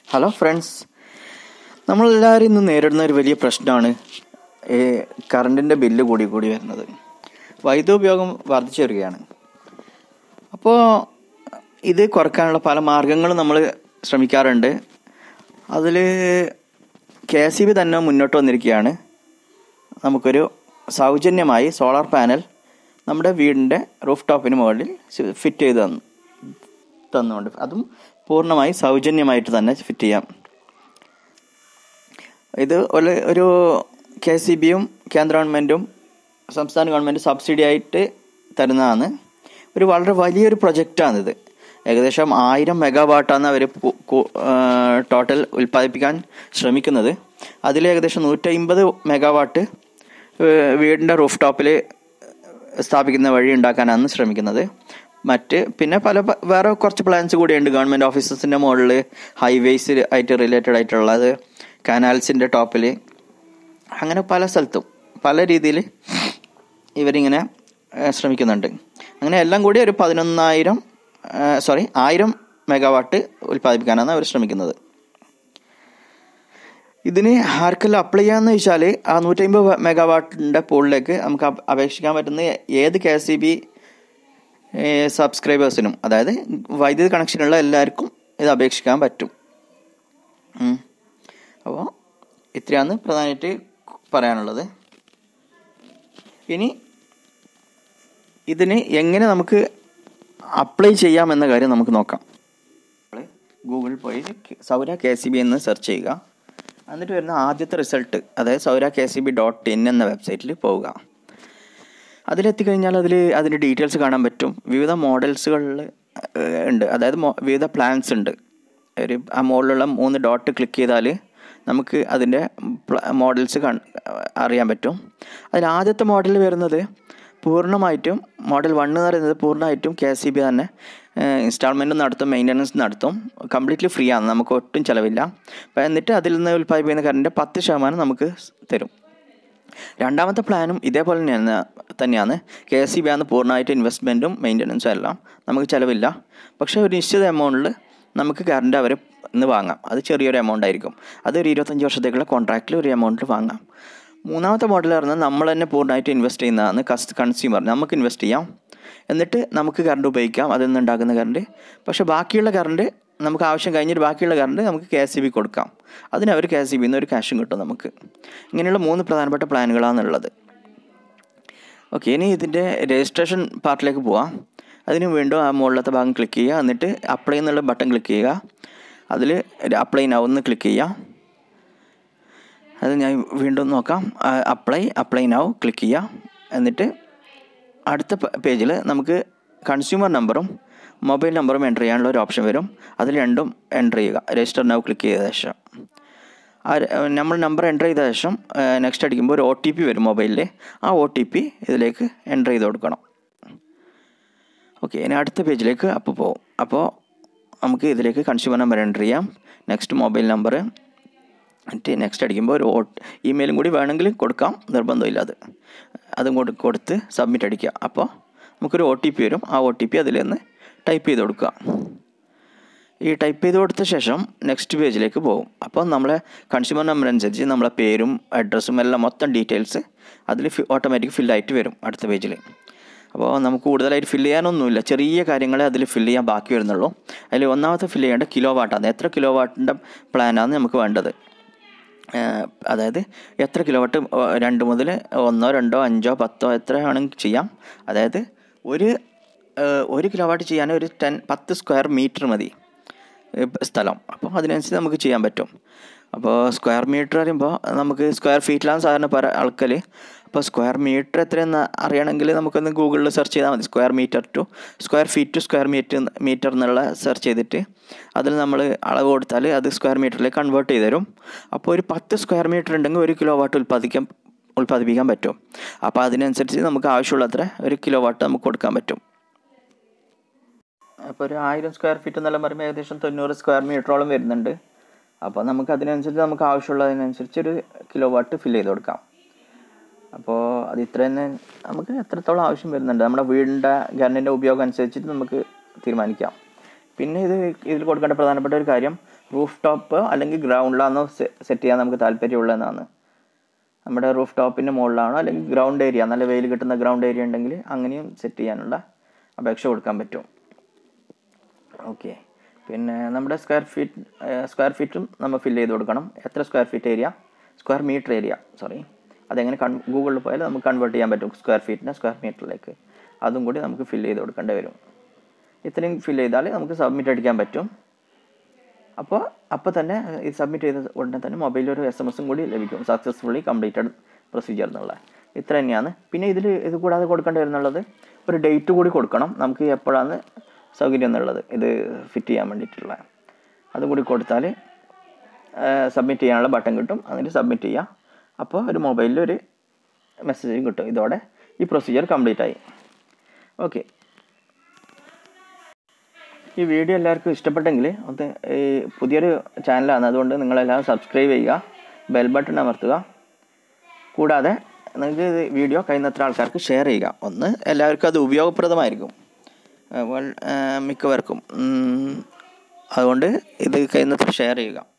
hello friends നമ്മളെല്ലാവരും ഇന്ന് നേരിടുന്ന ഒരു വലിയ പ്രശ്നമാണ് ഈ കറണ്ടിൻ്റെ ബില്ല് കൂടി കൂടി വരുന്നത് വൈദ്യുതി ഉപയോഗം വർദ്ധിച്ചു വരികയാണ് അപ്പോൾ ഇത് കുറയ്ക്കാനുള്ള പല മാർഗങ്ങളും നമ്മൾ ശ്രമിക്കാറുണ്ട് അതിൽ കെ എസ് ബി തന്നെ മുന്നോട്ട് വന്നിരിക്കുകയാണ് നമുക്കൊരു സൗജന്യമായി സോളാർ പാനൽ നമ്മുടെ വീടിൻ്റെ റൂഫ് ടോപ്പിന് മുകളിൽ ഫിറ്റ് ചെയ്ത് തന്നു തന്നുകൊണ്ട് അതും പൂർണ്ണമായി സൗജന്യമായിട്ട് തന്നെ ഫിറ്റ് ചെയ്യാം ഇത് ഒരു ഒരു കെ സി ബിയും കേന്ദ്ര ഗവൺമെൻറ്റും സംസ്ഥാന ഗവൺമെൻറ് സബ്സിഡി ആയിട്ട് തരുന്നതാണ് ഒരു വളരെ വലിയൊരു പ്രൊജക്റ്റാണിത് ഏകദേശം ആയിരം മെഗാവാട്ടാണ് അവർ ടോട്ടൽ ഉൽപ്പാദിപ്പിക്കാൻ ശ്രമിക്കുന്നത് അതിൽ ഏകദേശം നൂറ്റമ്പത് മെഗാവാട്ട് വീടിൻ്റെ റൂഫ് ടോപ്പിൽ സ്ഥാപിക്കുന്ന വഴി ഉണ്ടാക്കാനാണ് ശ്രമിക്കുന്നത് മറ്റ് പിന്നെ പല വേറെ കുറച്ച് പ്ലാൻസ് കൂടിയുണ്ട് ഗവൺമെൻറ് ഓഫീസസിൻ്റെ മുകളിൽ ഹൈവേസ് ആയിട്ട് റിലേറ്റഡ് ആയിട്ടുള്ളത് കനാൽസിൻ്റെ ടോപ്പിൽ അങ്ങനെ പല സ്ഥലത്തും പല രീതിയിൽ ഇവരിങ്ങനെ ശ്രമിക്കുന്നുണ്ട് അങ്ങനെ എല്ലാം കൂടി ഒരു പതിനൊന്നായിരം സോറി ആയിരം മെഗാവാട്ട് ഉൽപ്പാദിപ്പിക്കാനാണ് അവർ ശ്രമിക്കുന്നത് ഇതിന് ആർക്കെല്ലാം അപ്ലൈ ചെയ്യാന്ന് വെച്ചാൽ ആ നൂറ്റമ്പത് മെഗാവാട്ടിൻ്റെ പൂളിലേക്ക് നമുക്ക് അപേക്ഷിക്കാൻ പറ്റുന്ന ഏത് കെ എസ് ബി സബ്സ്ക്രൈബേഴ്സിനും അതായത് വൈദ്യുതി കണക്ഷനുള്ള എല്ലാവർക്കും ഇത് അപേക്ഷിക്കാൻ പറ്റും അപ്പോൾ ഇത്രയാണ് പ്രധാനമായിട്ട് പറയാനുള്ളത് ഇനി ഇതിന് എങ്ങനെ നമുക്ക് അപ്ലൈ ചെയ്യാം എന്ന കാര്യം നമുക്ക് നോക്കാം ഗൂഗിളിൽ പോയി സൗര കെ സി ബി എന്ന് സെർച്ച് ചെയ്യുക എന്നിട്ട് വരുന്ന ആദ്യത്തെ റിസൾട്ട് അതായത് Soura K C B dot in എന്ന വെബ്സൈറ്റിൽ പോവുക അതിലെത്തിക്കഴിഞ്ഞാൽ അതിൽ അതിൻ്റെ ഡീറ്റെയിൽസ് കാണാൻ പറ്റും വിവിധ മോഡൽസുകളിൽ ഉണ്ട് അതായത് വിവിധ പ്ലാൻസ് ഉണ്ട് ഒരു ആ മുകളിലുള്ള മൂന്ന് ഡോട്ട് ക്ലിക്ക് ചെയ്താൽ നമുക്ക് അതിൻ്റെ മോഡൽസ് അറിയാൻ പറ്റും അതിൽ ആദ്യത്തെ മോഡൽ വരുന്നത് പൂർണ്ണമായിട്ടും മോഡൽ വൺ എന്ന് പറയുന്നത് പൂർണ്ണമായിട്ടും കെ എസ് സി ബി തന്നെ ഇൻസ്റ്റാൾമെൻറ്റ് നടത്തും മെയിൻ്റനൻസ് നടത്തും കംപ്ലീറ്റ്ലി ഫ്രീ ആണ് നമുക്ക് ഒട്ടും ചിലവില്ല അപ്പം എന്നിട്ട് അതിൽ നിന്ന് ഉൽപ്പാദിപ്പിക്കുന്ന കറണ്ട് പത്ത് ശതമാനം നമുക്ക് തരും രണ്ടാമത്തെ പ്ലാനും ഇതേപോലെ തന്നെയാണ് തന്നെയാണ് കെ എസ് സി ബി ആണ് പൂർണ്ണമായിട്ട് ഇൻവെസ്റ്റ്മെൻറ്റും മെയിൻ്റനൻസും എല്ലാം നമുക്ക് ചിലവില്ല പക്ഷേ ഒരു നിശ്ചിത എമൗണ്ടിൽ നമുക്ക് കറണ്ട് അവർ ഇന്ന് വാങ്ങാം അത് ചെറിയൊരു എമൗണ്ട് ആയിരിക്കും അതൊരു ഇരുപത്തഞ്ച് വർഷത്തേക്കുള്ള കോൺട്രാക്റ്റിൽ ഒരു എമൗണ്ടിൽ വാങ്ങാം മൂന്നാമത്തെ മോഡൽ പറഞ്ഞാൽ നമ്മൾ തന്നെ പൂർണ്ണമായിട്ട് ഇൻവെസ്റ്റ് ചെയ്യുന്നതാണ് കസ് കൺസ്യൂമർ നമുക്ക് ഇൻവെസ്റ്റ് ചെയ്യാം എന്നിട്ട് നമുക്ക് കറണ്ട് ഉപയോഗിക്കാം അതിൽ നിന്നുണ്ടാക്കുന്ന കറണ്ട് പക്ഷേ ബാക്കിയുള്ള കറണ്ട് നമുക്ക് ആവശ്യം കഴിഞ്ഞിട്ട് ബാക്കിയുള്ള കറണ്ട് നമുക്ക് കെ എസ് സി ബി കൊടുക്കാം അതിന് അവർ കെ എസ് സി ബിന്ന് ഒരു ക്യാഷും കിട്ടും നമുക്ക് ഇങ്ങനെയുള്ള മൂന്ന് പ്രധാനപ്പെട്ട പ്ലാനുകളാണുള്ളത് ഓക്കെ ഇനി ഇതിൻ്റെ രജിസ്ട്രേഷൻ പാർട്ടിലേക്ക് പോവാം അതിന് വീണ്ടും ആ മുകളിലത്തെ ഭാഗം ക്ലിക്ക് ചെയ്യുക എന്നിട്ട് അപ്ലൈ എന്നുള്ള ബട്ടൺ ക്ലിക്ക് ചെയ്യുക അതിൽ അപ്ലൈ നൗന്ന് ക്ലിക്ക് ചെയ്യുക അത് ഞാൻ വീണ്ടും നോക്കാം അപ്ലൈ അപ്ലൈ നൗ ക്ലിക്ക് ചെയ്യുക എന്നിട്ട് അടുത്ത പേജിൽ നമുക്ക് കൺസ്യൂമർ നമ്പറും മൊബൈൽ നമ്പറും എൻ്റർ ചെയ്യാനുള്ള ഒരു ഓപ്ഷൻ വരും അതിൽ രണ്ടും എൻ്റർ ചെയ്യുക രജിസ്റ്റർ നൗ ക്ലിക്ക് ചെയ്ത ശേഷം ആ നമ്മൾ നമ്പർ എൻ്റർ ചെയ്ത ശേഷം നെക്സ്റ്റ് അടിക്കുമ്പോൾ ഒരു ഒ ടി പി വരും മൊബൈലിൽ ആ ഒ ടി പി ഇതിലേക്ക് എൻ്റർ ചെയ്ത് കൊടുക്കണം ഓക്കെ ഇനി അടുത്ത പേജിലേക്ക് അപ്പോൾ പോകും അപ്പോൾ നമുക്ക് ഇതിലേക്ക് കൺസ്യൂമർ നമ്പർ എൻ്റർ ചെയ്യാം നെക്സ്റ്റ് മൊബൈൽ നമ്പർ എന്നിട്ട് നെക്സ്റ്റ് അടിക്കുമ്പോൾ ഒരു ഓ ഇമെയിലും കൂടി വേണമെങ്കിൽ കൊടുക്കാം നിർബന്ധമില്ല അത് അതും കൂടി കൊടുത്ത് സബ്മിറ്റ് അടിക്കുക അപ്പോൾ നമുക്കൊരു ഒ ടി പി വരും ആ ഒ ടി പി അതിൽ നിന്ന് ടൈപ്പ് ചെയ്ത് കൊടുക്കുക ഈ ടൈപ്പ് ചെയ്ത് കൊടുത്ത ശേഷം നെക്സ്റ്റ് പേജിലേക്ക് പോകും അപ്പോൾ നമ്മളെ കൺസ്യൂമർ നമ്പർ അനുസരിച്ച് നമ്മളെ പേരും അഡ്രസ്സും എല്ലാം മൊത്തം ഡീറ്റെയിൽസ് അതിൽ ഓട്ടോമാറ്റിക് ഫില്ലായിട്ട് വരും അടുത്ത പേജിൽ അപ്പോൾ നമുക്ക് കൂടുതലായിട്ട് ഫില്ല് ചെയ്യാനൊന്നുമില്ല ചെറിയ കാര്യങ്ങളെ അതിൽ ഫില്ല് ചെയ്യാൻ ബാക്കി വരുന്നുള്ളൂ അതിൽ ഒന്നാമത്തെ ഫില്ല് ചെയ്യേണ്ട കിലോ വാട്ടാണ് എത്ര കിലോ വാട്ടിൻ്റെ പ്ലാനാണ് നമുക്ക് വേണ്ടത് അതായത് എത്ര കിലോ വാട്ട് രണ്ട് മുതൽ ഒന്നോ രണ്ടോ അഞ്ചോ പത്തോ എത്ര വേണമെങ്കിൽ ചെയ്യാം അതായത് ഒരു ഒരു കിലോ വാട്ട് ചെയ്യാൻ ഒരു ടെൻ പത്ത് സ്ക്വയർ മീറ്റർ മതി സ്ഥലം അപ്പോൾ അതിനനുസരിച്ച് നമുക്ക് ചെയ്യാൻ പറ്റും അപ്പോൾ സ്ക്വയർ മീറ്റർ പറയുമ്പോൾ നമുക്ക് സ്ക്വയർ ഫീറ്റിലാണ് സാധാരണ പറ അളക്കൽ അപ്പോൾ സ്ക്വയർ മീറ്റർ എത്രയെന്ന് അറിയണമെങ്കിൽ നമുക്കൊന്ന് ഗൂഗിളിൽ സെർച്ച് ചെയ്താൽ മതി square metre to square feet to square metre metre എന്നുള്ള സെർച്ച് ചെയ്തിട്ട് അതിൽ നമ്മൾ അളവ് കൊടുത്താൽ അത് സ്ക്വയർ മീറ്ററിലേക്ക് കൺവേർട്ട് ചെയ്ത് തരും അപ്പോൾ ഒരു പത്ത് സ്ക്വയർ മീറ്റർ ഉണ്ടെങ്കിൽ ഒരു കിലോ വാട്ട് ഉൽപ്പാദിക്കാൻ ഉൽപ്പാദിപ്പിക്കാൻ പറ്റും അപ്പോൾ അതിനനുസരിച്ച് നമുക്ക് ആവശ്യമുള്ളത്ര ഒരു കിലോ വാട്ട് നമുക്ക് കൊടുക്കാൻ പറ്റും അപ്പോൾ ഒരു ആയിരം സ്ക്വയർ ഫീറ്റ് എന്നെല്ലാം പറയുമ്പോൾ ഏകദേശം തൊണ്ണൂറ് സ്ക്വയർ മീറ്ററോളം വരുന്നുണ്ട് അപ്പോൾ നമുക്ക് അതിനനുസരിച്ച് നമുക്ക് ആവശ്യമുള്ളതിനനുസരിച്ച് ഒരു കിലോ വാട്ട് ഫില്ല് ചെയ്ത് കൊടുക്കാം അപ്പോൾ അത് ഇത്ര തന്നെ നമുക്ക് എത്രത്തോളം ആവശ്യം വരുന്നുണ്ട് നമ്മുടെ വീടിൻ്റെ കറണ്ടിൻ്റെ ഉപയോഗം അനുസരിച്ചിട്ട് നമുക്ക് തീരുമാനിക്കാം പിന്നെ ഇത് ഇതിൽ കൊടുക്കേണ്ട പ്രധാനപ്പെട്ട ഒരു കാര്യം റൂഫ് ടോപ്പ് അല്ലെങ്കിൽ ഗ്രൗണ്ടിലാണോ സെറ്റ് ചെയ്യാൻ നമുക്ക് താല്പര്യമുള്ളതെന്നാണ് നമ്മുടെ റൂഫ് ടോപ്പിൻ്റെ മുകളിലാണോ അല്ലെങ്കിൽ ഗ്രൗണ്ട് ഏരിയ നല്ല വെയിൽ കിട്ടുന്ന ഗ്രൗണ്ട് ഏരിയ ഉണ്ടെങ്കിൽ അങ്ങനെയും സെറ്റ് ചെയ്യാനുള്ള അപേക്ഷ കൊടുക്കാൻ പറ്റും ഓക്കെ പിന്നെ നമ്മുടെ സ്ക്വയർ ഫീറ്റ് സ്ക്വയർ ഫീറ്റും നമ്മൾ ഫില്ല് ചെയ്ത് കൊടുക്കണം എത്ര square feet area square metre area sorry അതെങ്ങനെ കൺ ഗൂഗിളിൽ പോയാൽ നമുക്ക് കൺവേർട്ട് ചെയ്യാൻ പറ്റും സ്ക്വയർ ഫീറ്റിനെ സ്ക്വയർ മീറ്ററിലേക്ക് അതും കൂടി നമുക്ക് ഫില്ല് ചെയ്ത് കൊടുക്കേണ്ടി വരും ഇത്രയും ഫില്ല് ചെയ്താൽ നമുക്ക് സബ്മിറ്റ് അടിക്കാൻ പറ്റും അപ്പോൾ അപ്പോൾ തന്നെ ഇത് സബ്മിറ്റ് ചെയ്ത ഉടനെ തന്നെ മൊബൈലിൽ ഒരു എസ് എം എസും കൂടി ലഭിക്കും സക്സസ്ഫുള്ളി കംപ്ലീറ്റഡ് പ്രൊസീജിയർ എന്നുള്ള ഇത്ര തന്നെയാണ് പിന്നെ ഇതിൽ ഇത് കൂടാതെ കൊടുക്കേണ്ടി വരുന്നുള്ളത് ഒരു ഡേറ്റ് കൂടി കൊടുക്കണം നമുക്ക് എപ്പോഴാണ് സൗകര്യം എന്നുള്ളത് ഇത് ഫിറ്റ് ചെയ്യാൻ വേണ്ടിയിട്ടുള്ള അതും കൂടി കൊടുത്താൽ സബ്മിറ്റ് ചെയ്യാനുള്ള ബട്ടൺ കിട്ടും എന്നിട്ട് സബ്മിറ്റ് ചെയ്യുക അപ്പോൾ ഒരു മൊബൈലിൽ ഒരു മെസ്സേജും കിട്ടും ഇതോടെ ഈ പ്രൊസീജിയർ കംപ്ലീറ്റ് ആയി ഓക്കെ ഈ വീഡിയോ എല്ലാവർക്കും ഇഷ്ടപ്പെട്ടെങ്കിൽ ഒന്ന് ഈ പുതിയൊരു ചാനലാണ് അതുകൊണ്ട് നിങ്ങളെല്ലാം സബ്സ്ക്രൈബ് ചെയ്യുക ബെൽ ബട്ടൺ അമർത്തുക കൂടാതെ നിങ്ങൾക്ക് ഇത് വീഡിയോ കഴിയുന്നത്ര ആൾക്കാർക്ക് ഷെയർ ചെയ്യുക ഒന്ന് എല്ലാവർക്കും അത് ഉപയോഗപ്രദമായിരിക്കും മിക്കവർക്കും അതുകൊണ്ട് ഇത് കഴിയുന്നത്ര ഷെയർ ചെയ്യുക